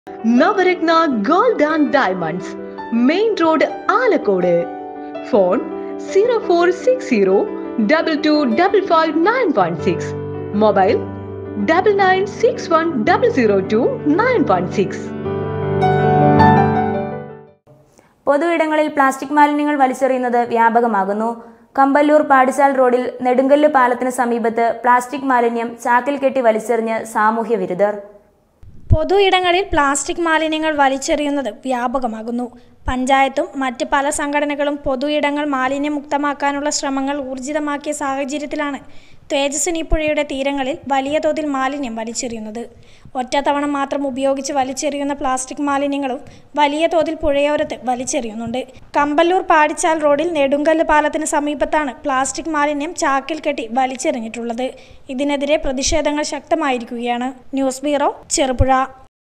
Navratna gold and diamonds main road Alakode phone zero four six zero double two double five nine one six mobile double nine six one double zero two nine one six പൊതുയിടങ്ങളിൽ plastic മാലിന്യങ്ങൾ വലിച്ചെറിയുന്നത് വ്യാപകമാകുന്നു കമ്പല്ലൂർ പാടിച്ചാൽ റോഡിൽ നെടുങ്കല്ല് പാലത്തിന് സമീപത്ത് plastic മാലിന്യം ചാക്കിൽ കെട്ടി വലിച്ചെറിഞ്ഞ് സാമൂഹ്യ വിരുദ്ധർ പൊതു ഇടങ്ങളിൽ പ്ലാസ്റ്റിക് മാലിന്യങ്ങൾ വലിച്ചെറിയുന്നത് വ്യാപകമാകുന്നു പഞ്ചായത്തും മറ്റ് പല സംഘടനകളും പൊതു ഇടങ്ങൾ മാലിന്യമുക്തമാക്കാനുള്ള ശ്രമങ്ങൾ ഊർജിതമാക്കിയ സാഹചര്യത്തിലാണ് തേജസ്വിനി പുഴയുടെ തീരങ്ങളിൽ വലിയ തോതിൽ മാലിന്യം വലിച്ചെറിയുന്നത് ഒറ്റത്തവണ മാത്രം ഉപയോഗിച്ച് വലിച്ചെറിയുന്ന പ്ലാസ്റ്റിക് മാലിന്യങ്ങളും വലിയ തോതിൽ പുഴയോരത്ത് വലിച്ചെറിയുന്നുണ്ട് കമ്പല്ലൂർ പാടിച്ചാൽ റോഡിൽ നെടുങ്കല്ല് പാലത്തിന് സമീപത്താണ് പ്ലാസ്റ്റിക് മാലിന്യം ചാക്കിൽ കെട്ടി വലിച്ചെറിഞ്ഞിട്ടുള്ളത് ഇതിനെതിരെ പ്രതിഷേധങ്ങൾ ശക്തമായിരിക്കുകയാണ് ന്യൂസ് ബ്യൂറോ ചെറുപുഴ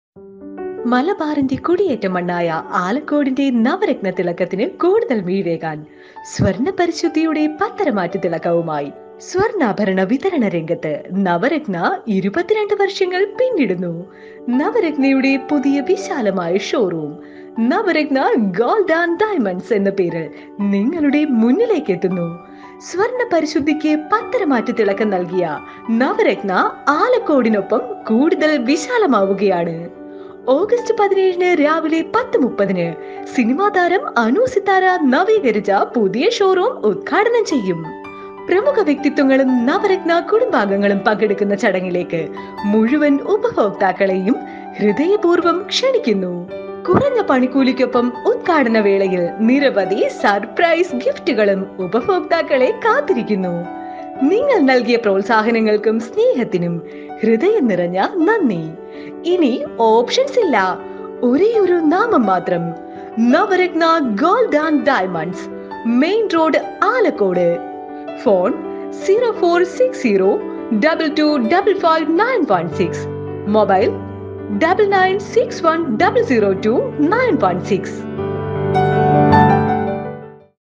മലബാറിന്റെ കുടിയേറ്റ മണ്ണായ ആലക്കോടിന്റെ നവരത്ന തിളക്കത്തിന് കൂടുതൽ മീഴേകാൻ സ്വർണ്ണ പരിശുദ്ധിയുടെ പത്തരമാറ്റ തിളക്കവുമായി സ്വർണ്ണാഭരണ വിതരണ രംഗത്ത് നവരത്ന ഇരുപത്തിരണ്ട് വർഷങ്ങൾ പിന്നിടുന്നു നവരത്നയുടെ പുതിയ വിശാലമായ showroom Navaratna gold and diamonds എന്ന പേരിൽ നിങ്ങളുടെ മുന്നിലേക്ക് എത്തുന്നു സ്വർണ്ണ പരിശുദ്ധിക്ക് പത്തരമാറ്റ തിളക്കം നൽകിയ നവരത്ന ആലക്കോടിനൊപ്പം കൂടുതൽ വിശാലമാവുകയാണ് ഓഗസ്റ്റ് പതിനേഴിന് രാവിലെ പത്ത് മുപ്പതിന് സിനിമാ താരം അനു സിത്താര നവീകരിച്ച പുതിയ ഷോറൂം ഉദ്ഘാടനം ചെയ്യും പ്രമുഖ വ്യക്തിത്വങ്ങളും നവരത്ന കുടുംബാംഗങ്ങളും പങ്കെടുക്കുന്ന ചടങ്ങിലേക്ക് മുഴുവൻ ഉപഭോക്താക്കളെയും ഹൃദയപൂർവ്വം ക്ഷണിക്കുന്നു കുറഞ്ഞ പണിക്കൂലിക്കൊപ്പം ഉദ്ഘാടന വേളയിൽ നിരവധി സർപ്രൈസ് ഗിഫ്റ്റുകളും ഉപഭോക്താക്കളെ കാത്തിരിക്കുന്നു നിങ്ങൾ നൽകിയ പ്രോത്സാഹനങ്ങൾക്കും സ്നേഹത്തിനും ഹൃദയം നിറഞ്ഞ നന്ദി ഇനി ഓപ്ഷൻസ് ഇല്ല ഒരേ ഒരു നാമം മാത്രം Navaratna gold and diamonds main road Alakode phone zero four six zero double two double five nine one six mobile double nine six one double zero two nine one six